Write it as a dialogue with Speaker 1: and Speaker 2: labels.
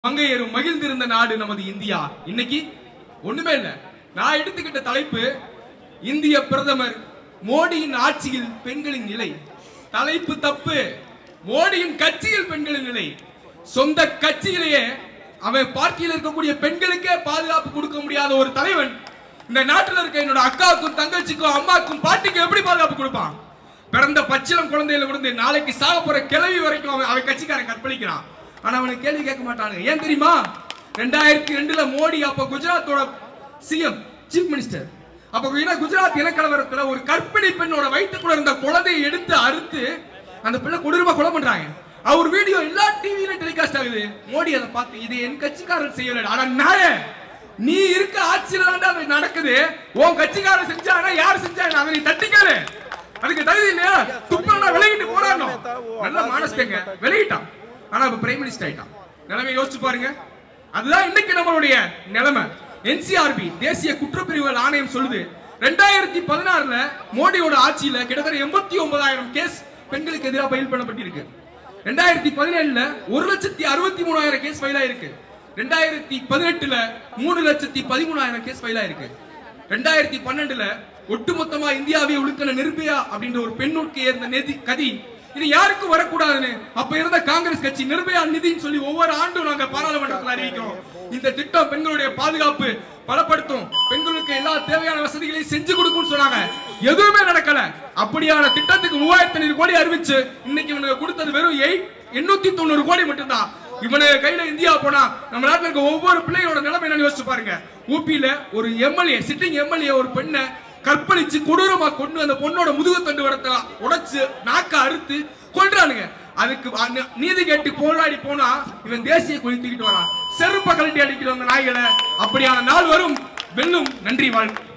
Speaker 1: மங்கையரும் மகிழ்ந்திருந்த நாடு நமது இந்தியா இன்னைக்கு ஒண்ணுமே இல்ல நான் எடுத்துக்கிட்ட தலைப்பு இந்திய பிரதமர் மோடியின் ஆட்சியில் பெண்களின் நிலை தலைப்பு தப்பு மோடியின் கட்சியில் பெண்களின் நிலை சொந்த கட்சியிலேயே அவன் பார்ட்டியில் இருக்கக்கூடிய பெண்களுக்கே பாதுகாப்பு கொடுக்க முடியாத ஒரு தலைவன் இந்த நாட்டில் இருக்க என்னோட அக்காவுக்கும் தங்கச்சிக்கும் அம்மாக்கும் பாட்டிக்கும் எப்படி பாதுகாப்பு கொடுப்பான் பிறந்த பச்சிலம் குழந்தையில இருந்து நாளைக்கு சாக போற கிழவி வரைக்கும் அவன் அவன் கட்சிக்காரன் கற்பழிக்கிறான் ஆனா அவனுக்கு கேள்வி கேட்க மாட்டானுங்க ஏன் தெரியுமா ரெண்டாயிரத்தி ரெண்டுல மோடி அப்ப குஜராத்தோட சிஎம் சீஃப் மினிஸ்டர் அப்ப குஜரா- குஜராத் இனக்கலவரத்துல ஒரு கர்ப்பிணி பெண்ணோட வயிற்றுக்குள்ள இருந்த குழந்தையை எடுத்து அறுத்து அந்த பிள்ளை கொடூரமா கொலை பண்றாங்க அவர் வீடியோ எல்லா டிவியில டெலிகாஸ்ட் ஆகுது மோடி அதை பார்த்து இது என் கட்சிக்காரர் செய்யல ஆனா நாய நீ இருக்க ஆட்சியில தான் அது நடக்குது உன் கட்சிக்காரன் செஞ்சானா யார் செஞ்சாங்க அதை நீ தட்டிக்காரு அதுக்கு தகுதி இல்லையா துப்புனா விலகிட்டு போராடணும் நல்ல மானஸ்தங்க விலகிட்டான் ஆனா இப்ப பிரைம் மினிஸ்டர் ஆயிட்டான் நிலைமை யோசிச்சு பாருங்க அதுதான் இன்னைக்கு நம்மளுடைய நிலைமை என்சிஆர்பி தேசிய குற்றப்பிரிவுகள் ஆணையம் சொல்லுது ரெண்டாயிரத்தி பதினாறுல மோடியோட ஆட்சியில கிட்டத்தட்ட எண்பத்தி ஒன்பதாயிரம் கேஸ் பெண்களுக்கு எதிராக ஃபைல் பண்ணப்பட்டிருக்கு ரெண்டாயிரத்தி பதினேழுல ஒரு லட்சத்தி அறுபத்தி மூணாயிரம் கேஸ் ஃபைல் ஆயிருக்கு ரெண்டாயிரத்தி பதினெட்டுல மூணு லட்சத்தி பதிமூணாயிரம் கேஸ் ஃபைல் ஆயிருக்கு ரெண்டாயிரத்தி பன்னெண்டுல ஒட்டுமொத்தமா இந்தியாவை ஒழுக்கின நிர்பயா அப்படின்ற ஒரு பெண்ணுக்கு இருந்த நிதி கதி இது யாருக்கும் வரக்கூடாதுன்னு அப்ப இருந்த காங்கிரஸ் கட்சி நிர்பயா நிதின்னு சொல்லி ஒவ்வொரு ஆண்டும் நாங்க பாராளுமன்றத்தில் அறிவிக்கிறோம் இந்த திட்டம் பெண்களுடைய பாதுகாப்பு பலப்படுத்தும் பெண்களுக்கு எல்லா தேவையான வசதிகளையும் செஞ்சு கொடுக்கும்னு சொன்னாங்க எதுவுமே நடக்கல அப்படியான திட்டத்துக்கு மூவாயிரத்தி ஐநூறு கோடி அறிவிச்சு இன்னைக்கு இவனுக்கு கொடுத்தது வெறும் எயிட் எண்ணூத்தி தொண்ணூறு கோடி மட்டும்தான் இவனு கையில இந்தியா போனா நம்ம நாட்டுல இருக்க ஒவ்வொரு பிள்ளையோட நிலைமை என்னன்னு யோசிச்சு பாருங்க ஊபியில ஒரு எம்எல்ஏ சிட்டிங் எம்எல்ஏ ஒரு பெண்ணை கற்பழிச்சு கொடூரமா கொண்டு அந்த பொண்ணோட முதுகு தண்டு வரத்தை உடைச்சு நாக்க அறுத்து கொன்றானுங்க அதுக்கு அ- நீதி கேட்டு போராடி போனா இவன் தேசிய கொடி தூக்கிட்டு வரான் செருப்ப கழட்டி அடிக்கிற அந்த நாய்களை அப்படியான நாள் வரும் வெல்லும் நன்றி வாழ்